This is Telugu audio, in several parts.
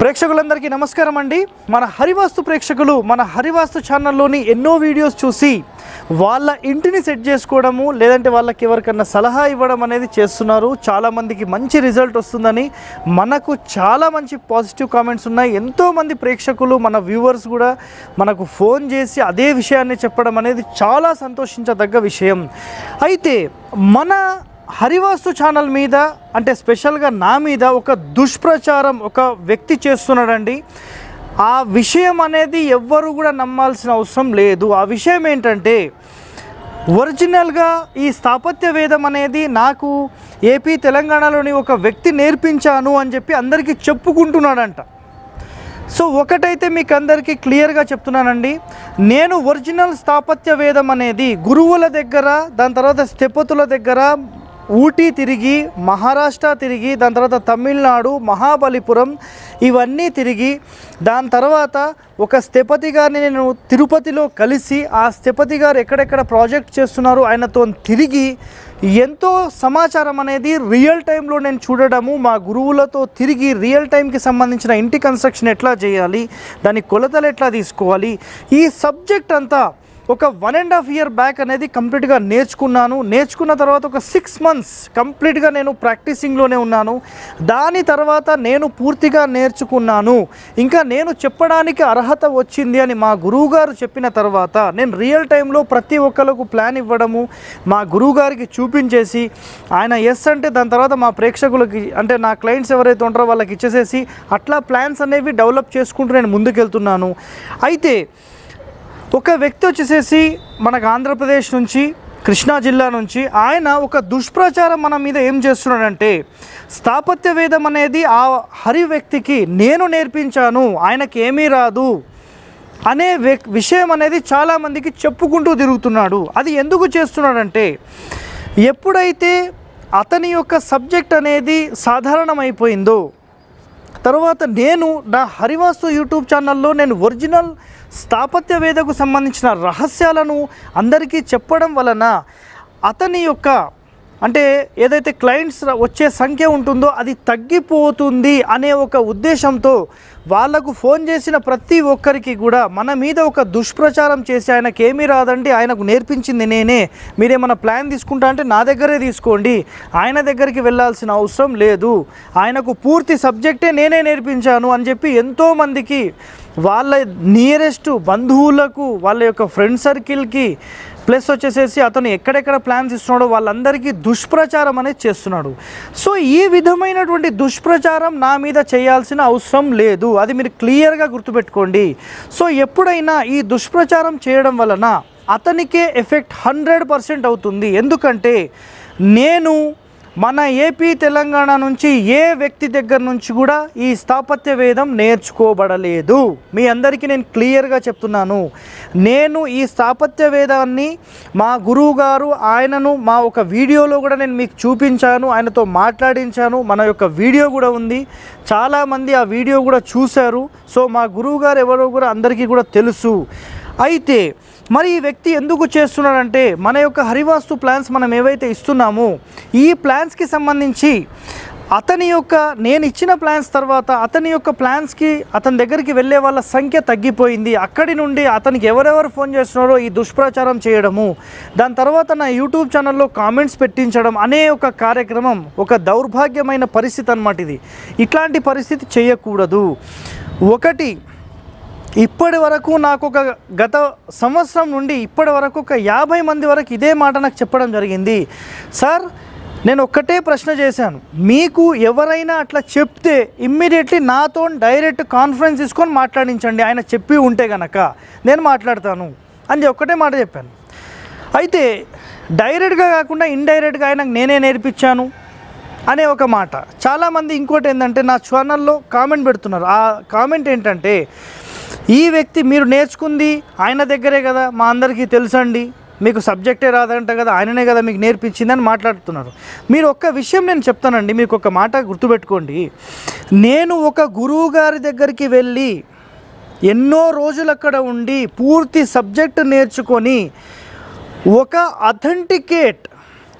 ప్రేక్షకులందరికీ నమస్కారం అండి మన హరివాస్తు ప్రేక్షకులు మన హరివాస్తు ఛానల్లోని ఎన్నో వీడియోస్ చూసి వాళ్ళ ఇంటిని సెట్ చేసుకోవడము లేదంటే వాళ్ళకి ఎవరికన్నా సలహా ఇవ్వడం అనేది చేస్తున్నారు చాలామందికి మంచి రిజల్ట్ వస్తుందని మనకు చాలా మంచి పాజిటివ్ కామెంట్స్ ఉన్నాయి ఎంతోమంది ప్రేక్షకులు మన వ్యూవర్స్ కూడా మనకు ఫోన్ చేసి అదే విషయాన్ని చెప్పడం అనేది చాలా సంతోషించదగ్గ విషయం అయితే మన హరివాస్తు ఛానల్ మీద అంటే స్పెషల్గా నా మీద ఒక దుష్ప్రచారం ఒక వ్యక్తి చేస్తున్నాడండి ఆ విషయం అనేది ఎవ్వరు కూడా నమ్మాల్సిన అవసరం లేదు ఆ విషయం ఏంటంటే ఒరిజినల్గా ఈ స్థాపత్య వేదం అనేది నాకు ఏపీ తెలంగాణలోని ఒక వ్యక్తి నేర్పించాను అని చెప్పి అందరికీ చెప్పుకుంటున్నాడంట సో ఒకటైతే మీకు అందరికీ క్లియర్గా చెప్తున్నానండి నేను ఒరిజినల్ స్థాపత్య వేదం అనేది గురువుల దగ్గర దాని తర్వాత స్థపతుల దగ్గర ఊటీ తిరిగి మహారాష్ట్ర తిరిగి దాని తర్వాత తమిళనాడు మహాబలిపురం ఇవన్నీ తిరిగి దాని తర్వాత ఒక స్థపతి గారిని నేను తిరుపతిలో కలిసి ఆ స్థపతి గారు ఎక్కడెక్కడ ప్రాజెక్ట్ చేస్తున్నారు ఆయనతో తిరిగి ఎంతో సమాచారం అనేది రియల్ టైంలో నేను చూడడము మా గురువులతో తిరిగి రియల్ టైంకి సంబంధించిన ఇంటి కన్స్ట్రక్షన్ ఎట్లా చేయాలి దాని కొలతలు ఎట్లా తీసుకోవాలి ఈ సబ్జెక్ట్ అంతా ఒక one and half year back అనేది కంప్లీట్గా నేర్చుకున్నాను నేర్చుకున్న తర్వాత ఒక సిక్స్ మంత్స్ కంప్లీట్గా నేను ప్రాక్టీసింగ్లోనే ఉన్నాను దాని తర్వాత నేను పూర్తిగా నేర్చుకున్నాను ఇంకా నేను చెప్పడానికి అర్హత వచ్చింది అని మా గురువుగారు చెప్పిన తర్వాత నేను రియల్ టైంలో ప్రతి ఒక్కరికి ప్లాన్ ఇవ్వడము మా గురువుగారికి చూపించేసి ఆయన ఎస్ అంటే దాని తర్వాత మా ప్రేక్షకులకి అంటే నా క్లయింట్స్ ఎవరైతే ఉంటారో వాళ్ళకి ఇచ్చేసేసి అట్లా ప్లాన్స్ అనేవి డెవలప్ చేసుకుంటూ నేను ముందుకెళ్తున్నాను అయితే ఒక వ్యక్తి వచ్చేసేసి మనకు ఆంధ్రప్రదేశ్ నుంచి కృష్ణా జిల్లా నుంచి ఆయన ఒక దుష్ప్రచారం మన మీద ఏం చేస్తున్నాడంటే స్థాపత్య వేదం అనేది ఆ హరి వ్యక్తికి నేను నేర్పించాను ఆయనకి ఏమీ రాదు అనే వ్యక్- విషయం అనేది చాలామందికి చెప్పుకుంటూ తిరుగుతున్నాడు అది ఎందుకు చేస్తున్నాడంటే ఎప్పుడైతే అతని యొక్క సబ్జెక్ట్ అనేది సాధారణమైపోయిందో తర్వాత నేను నా హరివాస్తు యూట్యూబ్ ఛానల్లో నేను ఒరిజినల్ స్థాపత్య వేదకు సంబంధించిన రహస్యాలను అందరికీ చెప్పడం వలన అతని యొక్క అంటే ఏదైతే క్లయింట్స్ వచ్చే సంఖ్య ఉంటుందో అది తగ్గిపోతుంది అనే ఒక ఉద్దేశంతో వాళ్ళకు ఫోన్ చేసిన ప్రతి ఒక్కరికి కూడా మన మీద ఒక దుష్ప్రచారం చేసి ఆయనకి ఏమీ రాదండి ఆయనకు నేర్పించింది నేనే మీరేమైనా ప్లాన్ తీసుకుంటా అంటే నా దగ్గరే తీసుకోండి ఆయన దగ్గరికి వెళ్ళాల్సిన అవసరం లేదు ఆయనకు పూర్తి సబ్జెక్టే నేనే నేర్పించాను అని చెప్పి ఎంతోమందికి వాళ్ళ నియరెస్ట్ బంధువులకు వాళ్ళ యొక్క ఫ్రెండ్ సర్కిల్కి ప్లస్ వచ్చేసేసి అతను ఎక్కడెక్కడ ప్లాన్స్ ఇస్తున్నాడో వాళ్ళందరికీ దుష్ప్రచారం అనేది చేస్తున్నాడు సో ఈ విధమైనటువంటి దుష్ప్రచారం నా మీద చేయాల్సిన అవసరం లేదు అది మీరు క్లియర్గా గుర్తుపెట్టుకోండి సో ఎప్పుడైనా ఈ దుష్ప్రచారం చేయడం వలన అతనికే ఎఫెక్ట్ హండ్రెడ్ పర్సెంట్ అవుతుంది ఎందుకంటే నేను మన ఏపీ తెలంగాణ నుంచి ఏ వ్యక్తి దగ్గర నుంచి కూడా ఈ స్థాపత్య వేదం నేర్చుకోబడలేదు మీ అందరికీ నేను క్లియర్గా చెప్తున్నాను నేను ఈ స్థాపత్య వేదాన్ని మా గురువు గారు ఆయనను మా ఒక వీడియోలో కూడా నేను మీకు చూపించాను ఆయనతో మాట్లాడించాను మన యొక్క వీడియో కూడా ఉంది చాలామంది ఆ వీడియో కూడా చూశారు సో మా గురువు గారు ఎవరో కూడా అందరికీ కూడా తెలుసు అయితే మరి ఈ వ్యక్తి ఎందుకు చేస్తున్నాడంటే మన యొక్క హరివాస్తు ప్లాన్స్ మనం ఏవైతే ఇస్తున్నామో ఈ ప్లాన్స్కి సంబంధించి అతని యొక్క నేను ఇచ్చిన ప్లాన్స్ తర్వాత అతని యొక్క ప్లాన్స్కి అతని దగ్గరికి వెళ్ళే వాళ్ళ సంఖ్య తగ్గిపోయింది అక్కడి నుండి అతనికి ఎవరెవరు ఫోన్ చేస్తున్నారో ఈ దుష్ప్రచారం చేయడము దాని తర్వాత నా యూట్యూబ్ ఛానల్లో కామెంట్స్ పెట్టించడం అనే ఒక కార్యక్రమం ఒక దౌర్భాగ్యమైన పరిస్థితి అన్నమాట ఇది ఇట్లాంటి పరిస్థితి చేయకూడదు ఒకటి ఇప్పటి వరకు నాకు ఒక గత సంవత్సరం నుండి ఇప్పటి వరకు ఒక యాభై మంది వరకు ఇదే మాట నాకు చెప్పడం జరిగింది సార్ నేను ఒక్కటే ప్రశ్న చేశాను మీకు ఎవరైనా అట్లా చెప్తే ఇమ్మీడియట్లీ నాతో డైరెక్ట్ కాన్ఫరెన్స్ తీసుకొని మాట్లాడించండి ఆయన చెప్పి ఉంటే గనక నేను మాట్లాడతాను అని ఒక్కటే మాట చెప్పాను అయితే డైరెక్ట్గా కాకుండా ఇండైరెక్ట్గా ఆయనకు నేనే నేర్పించాను అనే ఒక మాట చాలామంది ఇంకోటి ఏంటంటే నా ఛానల్లో కామెంట్ పెడుతున్నారు ఆ కామెంట్ ఏంటంటే ఈ వ్యక్తి మీరు నేర్చుకుంది ఆయన దగ్గరే కదా మా అందరికీ తెలుసండి మీకు సబ్జెక్టే రాదంట కదా ఆయననే కదా మీకు నేర్పించిందని మాట్లాడుతున్నారు మీరు ఒక్క విషయం నేను చెప్తానండి మీకు ఒక మాట గుర్తుపెట్టుకోండి నేను ఒక గురువు గారి దగ్గరికి వెళ్ళి ఎన్నో రోజులు అక్కడ ఉండి పూర్తి సబ్జెక్ట్ నేర్చుకొని ఒక అథెంటికేట్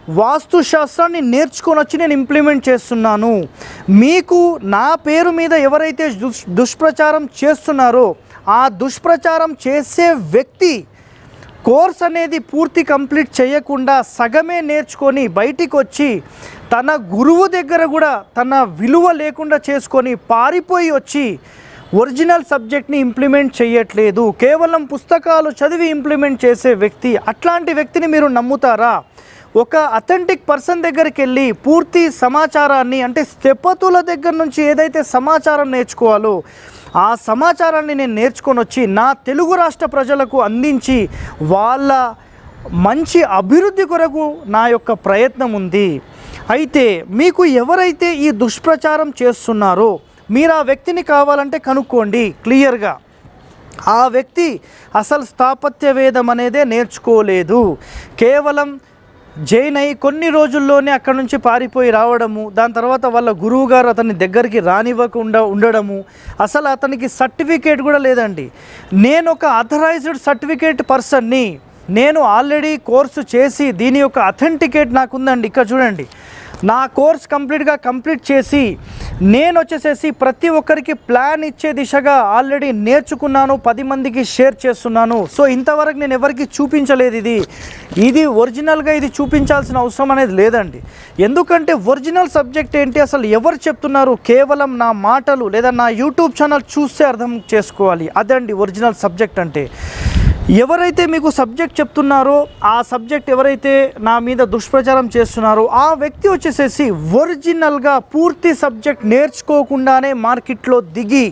వాస్తు శాస్త్రాన్ని నేర్చుకొని వచ్చి నేను ఇంప్లిమెంట్ చేస్తున్నాను మీకు నా పేరు మీద ఎవరైతే దుష్ దుష్ప్రచారం చేస్తున్నారో ఆ దుష్ప్రచారం చేసే వ్యక్తి కోర్స్ అనేది పూర్తి కంప్లీట్ చేయకుండా సగమే నేర్చుకొని బయటికి వచ్చి తన గురువు దగ్గర కూడా తన విలువ లేకుండా చేసుకొని పారిపోయి వచ్చి ఒరిజినల్ సబ్జెక్ట్ని ఇంప్లిమెంట్ చేయట్లేదు కేవలం పుస్తకాలు చదివి ఇంప్లిమెంట్ చేసే వ్యక్తి అట్లాంటి వ్యక్తిని మీరు నమ్ముతారా ఒక అథెంటిక్ పర్సన్ దగ్గరికి వెళ్ళి పూర్తి సమాచారాన్ని అంటే స్థెపతుల దగ్గర నుంచి ఏదైతే సమాచారం నేర్చుకోవాలో ఆ సమాచారాన్ని నేను నేర్చుకొని వచ్చి నా తెలుగు రాష్ట్ర ప్రజలకు అందించి వాళ్ళ మంచి అభివృద్ధి కొరకు నా యొక్క ప్రయత్నం ఉంది అయితే మీకు ఎవరైతే ఈ దుష్ప్రచారం చేస్తున్నారో మీరు ఆ వ్యక్తిని కావాలంటే కనుక్కోండి క్లియర్గా ఆ వ్యక్తి అసలు స్థాపత్య వేదం అనేదే నేర్చుకోలేదు కేవలం జైన్ అయి కొన్ని రోజుల్లోనే అక్కడ నుంచి పారిపోయి రావడము దాని తర్వాత వాళ్ళ గురువు గారు అతని దగ్గరికి రానివ్వకుండా ఉండడము అసలు అతనికి సర్టిఫికేట్ కూడా లేదండి నేను ఒక అథరైజ్డ్ సర్టిఫికేట్ పర్సన్ని నేను ఆల్రెడీ కోర్సు చేసి దీని యొక్క అథెంటికేట్ నాకు ఉందండి ఇక్కడ చూడండి నా కోర్స్ కంప్లీట్గా కంప్లీట్ చేసి నేను వచ్చేసేసి ప్రతి ఒక్కరికి ప్లాన్ ఇచ్చే దిశగా ఆల్రెడీ నేర్చుకున్నాను పది మందికి షేర్ చేస్తున్నాను సో ఇంతవరకు నేను ఎవరికి చూపించలేదు ఇది ఇది ఒరిజినల్గా ఇది చూపించాల్సిన అవసరం అనేది లేదండి ఎందుకంటే ఒరిజినల్ సబ్జెక్ట్ ఏంటి అసలు ఎవరు చెప్తున్నారు కేవలం నా మాటలు లేదా నా యూట్యూబ్ ఛానల్ చూస్తే అర్థం చేసుకోవాలి అదండి ఒరిజినల్ సబ్జెక్ట్ అంటే ఎవరైతే మీకు సబ్జెక్ట్ చెప్తున్నారో ఆ సబ్జెక్ట్ ఎవరైతే నా మీద దుష్ప్రచారం చేస్తున్నారో ఆ వ్యక్తి వచ్చేసేసి ఒరిజినల్గా పూర్తి సబ్జెక్ట్ నేర్చుకోకుండానే మార్కెట్లో దిగి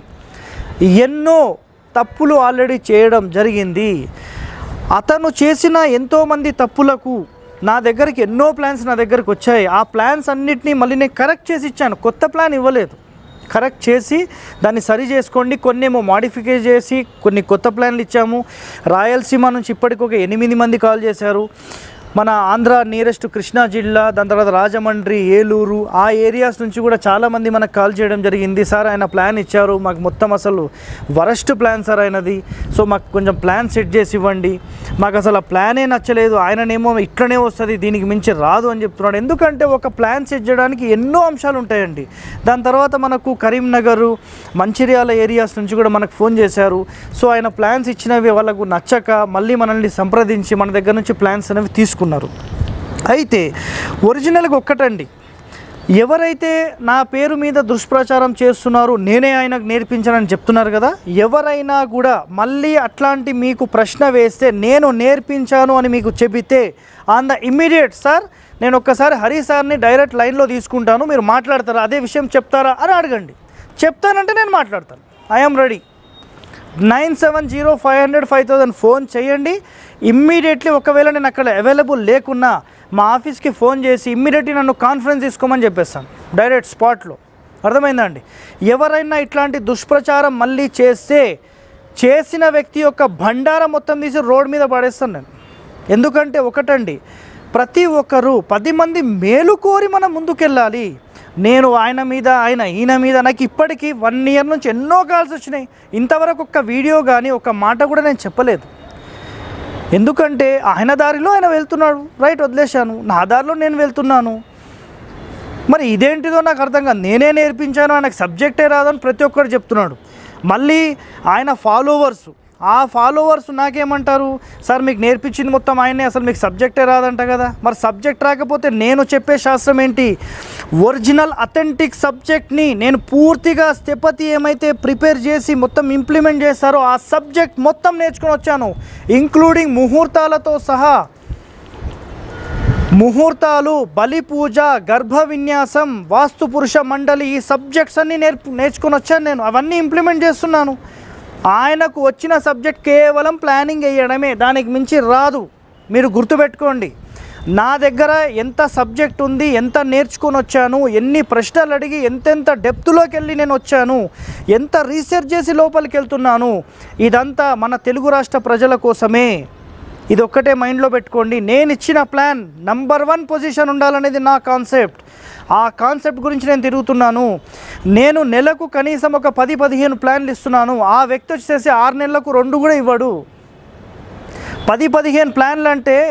ఎన్నో తప్పులు ఆల్రెడీ చేయడం జరిగింది అతను చేసిన ఎంతోమంది తప్పులకు నా దగ్గరికి ఎన్నో ప్లాన్స్ నా దగ్గరికి వచ్చాయి ఆ ప్లాన్స్ అన్నిటినీ మళ్ళీ నేను కరెక్ట్ చేసి ఇచ్చాను కొత్త ప్లాన్ ఇవ్వలేదు కరెక్ట్ చేసి దాన్ని సరి చేసుకోండి కొన్ని ఏమో మాడిఫికే చేసి కొన్ని కొత్త ప్లాన్లు ఇచ్చాము రాయలసీమ నుంచి ఇప్పటికి ఒక ఎనిమిది మంది కాల్ చేశారు మన ఆంధ్ర నియరెస్ట్ కృష్ణా జిల్లా దాని తర్వాత రాజమండ్రి ఏలూరు ఆ ఏరియాస్ నుంచి కూడా చాలామంది మనకు కాల్ చేయడం జరిగింది సార్ ఆయన ప్లాన్ ఇచ్చారు మాకు మొత్తం అసలు వరస్ట్ ప్లాన్ సార్ ఆయనది సో మాకు కొంచెం ప్లాన్ సెట్ చేసి ఇవ్వండి మాకు అసలు ఆ ప్లానే నచ్చలేదు ఆయననేమో ఇట్లనే వస్తుంది దీనికి మించి రాదు అని చెప్తున్నాడు ఎందుకంటే ఒక ప్లాన్ సెట్ చేయడానికి ఎన్నో అంశాలు ఉంటాయండి దాని తర్వాత మనకు కరీంనగర్ మంచిర్యాల ఏరియాస్ నుంచి కూడా మనకు ఫోన్ చేశారు సో ఆయన ప్లాన్స్ ఇచ్చినవి వాళ్ళకు నచ్చక మళ్ళీ మనల్ని సంప్రదించి మన దగ్గర నుంచి ప్లాన్స్ అనేవి తీసుకున్నారు అయితే ఒరిజినల్గా ఒక్కటండి ఎవరైతే నా పేరు మీద దుష్ప్రచారం చేస్తున్నారో నేనే ఆయనకు నేర్పించానని చెప్తున్నారు కదా ఎవరైనా కూడా మళ్ళీ అట్లాంటి మీకు ప్రశ్న వేస్తే నేను నేర్పించాను అని మీకు చెబితే ఆన్ ద ఇమ్మీడియట్ సార్ నేను ఒక్కసారి హరి సార్ని డైరెక్ట్ లైన్లో తీసుకుంటాను మీరు మాట్లాడతారా అదే విషయం చెప్తారా అని అడగండి చెప్తానంటే నేను మాట్లాడతాను I'm ready nine seven zero five hundred five thousand phone చేయండి ఇమ్మీడియట్లీ ఒకవేళ నేను అక్కడ అవైలబుల్ లేకున్నా మా ఆఫీస్కి ఫోన్ చేసి ఇమ్మీడియట్లీ నన్ను కాన్ఫరెన్స్ తీసుకోమని చెప్పేస్తాను డైరెక్ట్ స్పాట్లో అర్థమైందా అండి ఎవరైనా ఇట్లాంటి దుష్ప్రచారం మళ్ళీ చేస్తే చేసిన వ్యక్తి యొక్క బండారం మొత్తం తీసి రోడ్ మీద పడేస్తాను నేను ఎందుకంటే ఒకటండి ప్రతి ఒక్కరూ పది మంది మేలు కోరి మనం ముందుకెళ్ళాలి నేను ఆయన మీద ఆయన ఈయన మీద నాకు ఇప్పటికీ వన్ ఇయర్ నుంచి ఎన్నో కాల్స్ వచ్చినాయి ఇంతవరకు ఒక్క వీడియో కానీ ఒక మాట కూడా నేను చెప్పలేదు ఎందుకంటే ఆయన దారిలో ఆయన వెళ్తున్నాడు రైట్ వదిలేశాను నా దారిలో నేను వెళ్తున్నాను మరి ఇదేంటిదో నాకు అర్థం కాదు నేనే నేర్పించాను ఆయనకు సబ్జెక్టే రాదని ప్రతి ఒక్కరు చెప్తున్నాడు మళ్ళీ ఆయన ఫాలోవర్స్ ఆ ఫాలోవర్స్ నాకేమంటారు సార్ మీకు నేర్పించింది మొత్తం ఆయనే అసలు మీకు సబ్జెక్టే రాదంట కదా మరి సబ్జెక్ట్ రాకపోతే నేను చెప్పే శాస్త్రం ఏంటి ఒరిజినల్ అథెంటిక్ సబ్జెక్ట్ని నేను పూర్తిగా స్థిపతి ఏమైతే ప్రిపేర్ చేసి మొత్తం ఇంప్లిమెంట్ చేస్తారో ఆ సబ్జెక్ట్ మొత్తం నేర్చుకొని వచ్చాను ఇంక్లూడింగ్ ముహూర్తాలతో సహా ముహూర్తాలు బలి పూజ గర్భ విన్యాసం వాస్తు పురుష మండలి ఈ సబ్జెక్ట్స్ అన్నీ నేర్పు నేర్చుకొని వచ్చాను నేను అవన్నీ ఇంప్లిమెంట్ చేస్తున్నాను ఆయనకు వచ్చిన సబ్జెక్ట్ కేవలం ప్లానింగ్ వేయడమే దానికి మించి రాదు మీరు గుర్తుపెట్టుకోండి నా దగ్గర ఎంత సబ్జెక్ట్ ఉంది ఎంత నేర్చుకొని వచ్చాను ఎన్ని ప్రశ్నలు అడిగి ఎంతెంత డెప్త్లోకి వెళ్ళి నేను వచ్చాను ఎంత రీసెర్చ్ చేసి లోపలికి వెళ్తున్నాను ఇదంతా మన తెలుగు రాష్ట్ర ప్రజల కోసమే ఇది ఒక్కటే మైండ్లో పెట్టుకోండి నేను ఇచ్చిన ప్లాన్ నంబర్ వన్ పొజిషన్ ఉండాలనేది నా కాన్సెప్ట్ ఆ కాన్సెప్ట్ గురించి నేను తిరుగుతున్నాను నేను నెలకు కనీసం ఒక పది పదిహేను ప్లాన్లు ఇస్తున్నాను ఆ వ్యక్తి వచ్చేసి ఆరు నెలలకు రెండు కూడా ఇవ్వడు పది పదిహేను ప్లాన్లు అంటే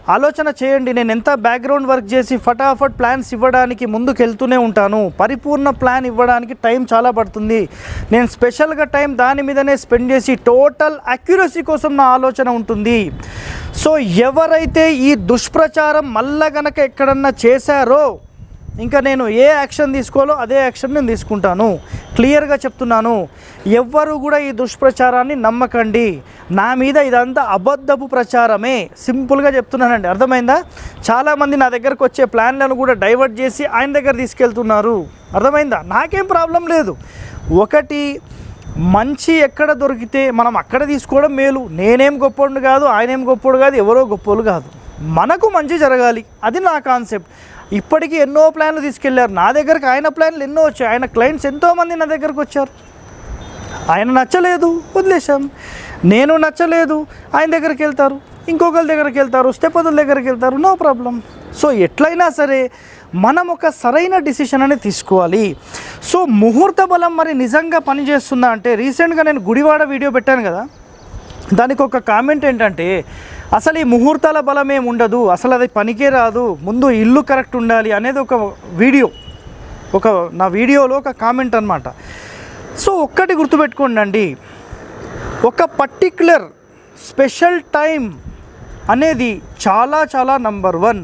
ఆలోచన చేయండి నేను ఎంత బ్యాక్గ్రౌండ్ వర్క్ చేసి ఫటాఫట్ ప్లాన్స్ ఇవ్వడానికి ముందుకు వెళ్తూనే ఉంటాను పరిపూర్ణ ప్లాన్ ఇవ్వడానికి టైం చాలా పడుతుంది నేను స్పెషల్గా టైం దాని మీదనే స్పెండ్ చేసి టోటల్ అక్యురసీ కోసం నా ఆలోచన ఉంటుంది సో ఎవరైతే ఈ దుష్ప్రచారం మళ్ళా గనక ఎక్కడన్నా చేశారో ఇంకా నేను ఏ యాక్షన్ తీసుకోవాలో అదే యాక్షన్ నేను తీసుకుంటాను క్లియర్గా చెప్తున్నాను ఎవ్వరు కూడా ఈ దుష్ప్రచారాన్ని నమ్మకండి నా మీద ఇదంతా అబద్ధపు ప్రచారమే సింపుల్గా చెప్తున్నానండి అర్థమైందా చాలామంది నా దగ్గరకు వచ్చే ప్లాన్లను కూడా డైవర్ట్ చేసి ఆయన దగ్గర తీసుకెళ్తున్నారు అర్థమైందా నాకేం ప్రాబ్లం లేదు ఒకటి మంచి ఎక్కడ దొరికితే మనం అక్కడ తీసుకోవడం మేలు నేనేం గొప్పోడు కాదు ఆయన ఏం గొప్పోడు కాదు ఎవరో గొప్పోలు కాదు మనకు మంచి జరగాలి అది నా కాన్సెప్ట్ ఇప్పటికీ ఎన్నో ప్లాన్లు తీసుకెళ్లారు నా దగ్గరకు ఆయన ప్లాన్లు ఎన్నో వచ్చాయి ఆయన క్లయింట్స్ ఎంతోమంది నా దగ్గరకు వచ్చారు ఆయన నచ్చలేదు వదిలేశాం నేను నచ్చలేదు ఆయన దగ్గరికి వెళ్తారు ఇంకొకరి దగ్గరికి వెళ్తారు స్టెపదుల దగ్గరికి వెళ్తారు నో ప్రాబ్లం సో ఎట్లయినా సరే మనం ఒక సరైన డిసిషన్ అనేది తీసుకోవాలి సో ముహూర్త బలం మరి నిజంగా పనిచేస్తుందా అంటే రీసెంట్గా నేను గుడివాడ వీడియో పెట్టాను కదా దానికి ఒక కామెంట్ ఏంటంటే అసలు ఈ ముహూర్తాల బలం ఏమి ఉండదు అసలు అది పనికే రాదు ముందు ఇల్లు కరెక్ట్ ఉండాలి అనేది ఒక వీడియో ఒక నా వీడియోలో ఒక కామెంట్ అనమాట సో ఒక్కటి గుర్తుపెట్టుకోండి అండి ఒక పర్టిక్యులర్ స్పెషల్ టైం అనేది చాలా చాలా నంబర్ వన్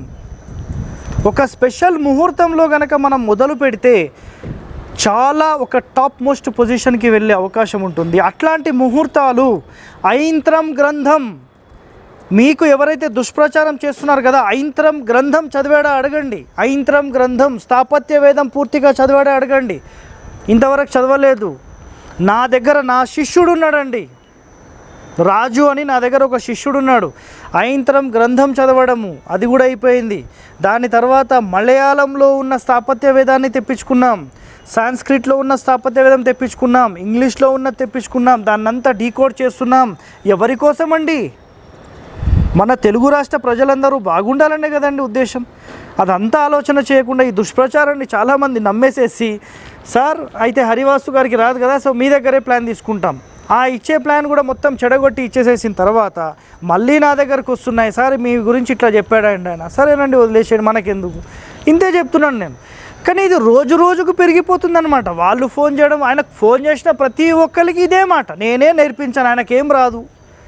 ఒక స్పెషల్ ముహూర్తంలో గనక మనం మొదలు పెడితే చాలా ఒక టాప్ మోస్ట్ పొజిషన్కి వెళ్ళే అవకాశం ఉంటుంది అట్లాంటి ముహూర్తాలు ఐంత్రం గ్రంథం మీకు ఎవరైతే దుష్ప్రచారం చేస్తున్నారు కదా ఐంత్రం గ్రంథం చదివాడా అడగండి ఐంత్రం గ్రంథం స్థాపత్య వేదం పూర్తిగా చదివాడా అడగండి ఇంతవరకు చదవలేదు నా దగ్గర నా శిష్యుడు ఉన్నాడండి రాజు అని నా దగ్గర ఒక శిష్యుడు ఉన్నాడు ఐంత్రం గ్రంథం చదవడము అది కూడా అయిపోయింది దాని తర్వాత మలయాళంలో ఉన్న స్థాపత్య వేదాన్ని తెప్పించుకున్నాం సాంస్క్రిట్లో ఉన్న స్థాపత్య వేదం తెప్పించుకున్నాం ఇంగ్లీష్లో ఉన్న తెప్పించుకున్నాం దాన్నంతా డీకోడ్ చేస్తున్నాం ఎవరి కోసమండి మన తెలుగు రాష్ట్ర ప్రజలందరూ బాగుండాలనే కదండి ఉద్దేశం అదంతా ఆలోచన చేయకుండా ఈ దుష్ప్రచారాన్ని చాలామంది నమ్మేసేసి సార్ అయితే హరివాసు గారికి రాదు కదా సో మీ దగ్గరే ప్లాన్ తీసుకుంటాం ఆ ఇచ్చే ప్లాన్ కూడా మొత్తం చెడగొట్టి ఇచ్చేసేసిన తర్వాత మళ్ళీ నా దగ్గరకు వస్తున్నాయి సార్ మీ గురించి ఇట్లా చెప్పాడండి ఆయన సరేనండి వదిలేసేయండి మనకెందుకు ఇంతే చెప్తున్నాను నేను కానీ ఇది రోజు రోజుకు పెరిగిపోతుందన్నమాట వాళ్ళు ఫోన్ చేయడం ఆయనకు ఫోన్ చేసిన ప్రతి ఒక్కరికి ఇదే మాట నేనే నేర్పించాను ఆయనకేం రాదు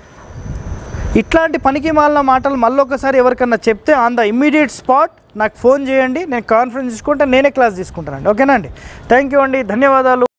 ఇట్లాంటి పనికి మాలిన మాటలు మళ్ళొకసారి ఎవరికన్నా చెప్తే ఆన్ ద ఇమ్మీడియట్ స్పాట్ నాకు ఫోన్ చేయండి నేను కాన్ఫరెన్స్ తీసుకుంటే నేనే క్లాస్ తీసుకుంటానండి ఓకేనా అండి థ్యాంక్ యూ అండి ధన్యవాదాలు